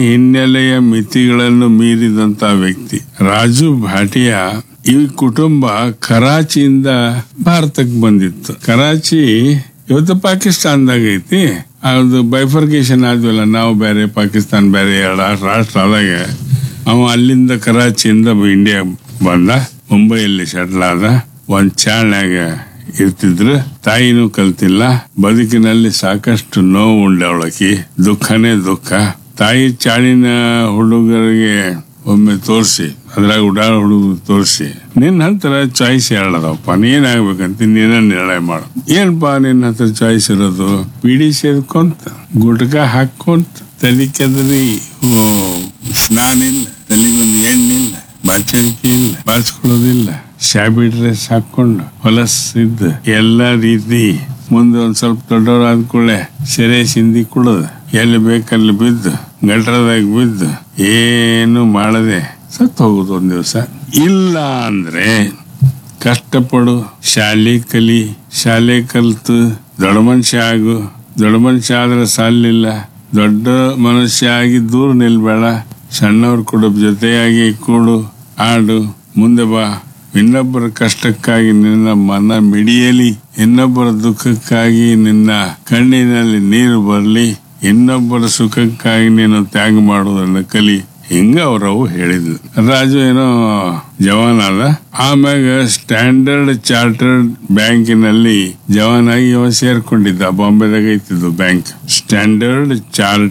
ಹಿನ್ನೆಲೆಯ ಮಿತಿಗಳನ್ನು ಮೀರಿದಂತ ವ್ಯಕ್ತಿ ರಾಜು ಭಾಟಿಯಾ ಈ ಕುಟುಂಬ ಕರಾಚಿಯಿಂದ ಭಾರತಕ್ಕೆ ಬಂದಿತ್ತು ಕರಾಚಿ ಇವತ್ತು ಪಾಕಿಸ್ತಾನದಾಗ ಐತಿ ಅದು ಬೈಫರ್ಕೇಶನ್ ಆದ್ವಲ್ಲ ನಾವು ಬೇರೆ ಪಾಕಿಸ್ತಾನ ಬೇರೆ ಎರಡು ರಾಷ್ಟ್ರ ಆದಾಗ ಅವ ಅಲ್ಲಿಂದ ಕರಾಚಿಯಿಂದ ಇಂಡಿಯಾ ಬಂದ ಮುಂಬೈಯಲ್ಲಿ ಸೆಟ್ಲ್ ಆದ ಒಂದ್ ಚಾಳ್ನ್ಯಾಗ ಇರ್ತಿದ್ರು ತಾಯಿನೂ ಕಲ್ತಿಲ್ಲ ಬದುಕಿನಲ್ಲಿ ಸಾಕಷ್ಟು ನೋವು ಉಂಡವಳಕಿ ದುಃಖನೇ ದುಃಖ ತಾಯಿ ಚಾಳಿನ ಹುಡುಗರಿಗೆ ಒಮ್ಮೆ ತೋರಿಸಿ ಅದ್ರಾಗ ಉಡಾಳ ಹುಡುಗ ತೋರಿಸಿ ನಿನ್ನ ಹತ್ರ ಚಾಯ್ಸ್ ಹೇಳದಪ್ಪ ನೀನಾಗ್ಬೇಕಂತ ನೀನ ನಿರ್ಣಯ ಮಾಡು ಏನ್ಪಾ ನಿನ್ನ ಹತ್ರ ಚಾಯ್ಸ್ ಇರೋದು ಬಿಡಿ ಸೇರ್ಕೊಂತ ಗುಟ್ಕ ಹಾಕೊಂತ ತಲೆ ಕೆದರಿ ಸ್ನಾನಿಲ್ಲ ತಲೆಗೊಂದು ಎಣ್ಣಿಲ್ಲ ಬಚ್ಚರಿಕೆ ಇಲ್ಲ ಬಾಚ್ಕೊಳ್ಳೋದಿಲ್ಲ ಶಾಬಿ ಡ್ರೆಸ್ ಹಾಕೊಂಡು ಹೊಲಸಿದ್ದು ಎಲ್ಲಾ ರೀತಿ ಮುಂದೆ ಒಂದ್ ಸ್ವಲ್ಪ ದೊಡ್ಡವರಾದ ಕೂಡಲೇ ಸೆರೆ ಸಿಂದಿ ಕುಡದು ಎಲ್ಲಿ ಬೇಕಲ್ಲಿ ಬಿದ್ದು ಗಟ್ರದಾಗ ಬಿದ್ದು ಏನು ಮಾಡದೆ ಸತ್ತು ಹೋಗುದು ಒಂದ್ ದಿವಸ ಇಲ್ಲ ಅಂದ್ರೆ ಕಷ್ಟಪಡು ಶಾಲೆ ಕಲಿ ಶಾಲೆ ಕಲ್ತು ದೊಡ್ಡ ಮನುಷ್ಯ ಆಗು ದೊಡ್ಡ ಮನುಷ್ಯ ಆದ್ರೆ ಸಾಲಿಲ್ಲ ದೊಡ್ಡ ಮನುಷ್ಯ ಆಗಿ ದೂರ ನಿಲ್ಬೇಡ ಸಣ್ಣವ್ರ ಕೂಡ ಜೊತೆಯಾಗಿ ಕೂಡು ಆಡು ಮುಂದೆ ಬಾ ಇನ್ನೊಬ್ಬರ ಕಷ್ಟಕ್ಕಾಗಿ ನಿನ್ನ ಮನ ಮಿಡಿಯಲಿ ಇನ್ನೊಬ್ಬರ ದುಃಖಕ್ಕಾಗಿ ನಿನ್ನ ಕಣ್ಣಿನಲ್ಲಿ ನೀರು ಬರಲಿ ಇನ್ನೊಬ್ಬರ ಸುಖಕ್ಕಾಗಿ ನೀನು ತ್ಯಾಗ ಮಾಡುವುದನ್ನು ಕಲಿ ಹಿಂಗ ಅವ್ರವು ಹೇಳಿದ್ಲು ರಾಜು ಏನೋ ಜವಾನ್ ಆದ ಆಮ್ಯಾಗ ಸ್ಟ್ಯಾಂಡರ್ಡ್ ಚಾರ್ಟರ್ಡ್ ಬ್ಯಾಂಕಿನಲ್ಲಿ ಜವಾನ್ ಆಗಿ ಅವ ಸೇರ್ಕೊಂಡಿದ್ದ ಬಾಂಬೆದಾಗ ಐತಿದ್ದು ಬ್ಯಾಂಕ್ ಸ್ಟ್ಯಾಂಡರ್ಡ್ ಚಾರ್ಟ್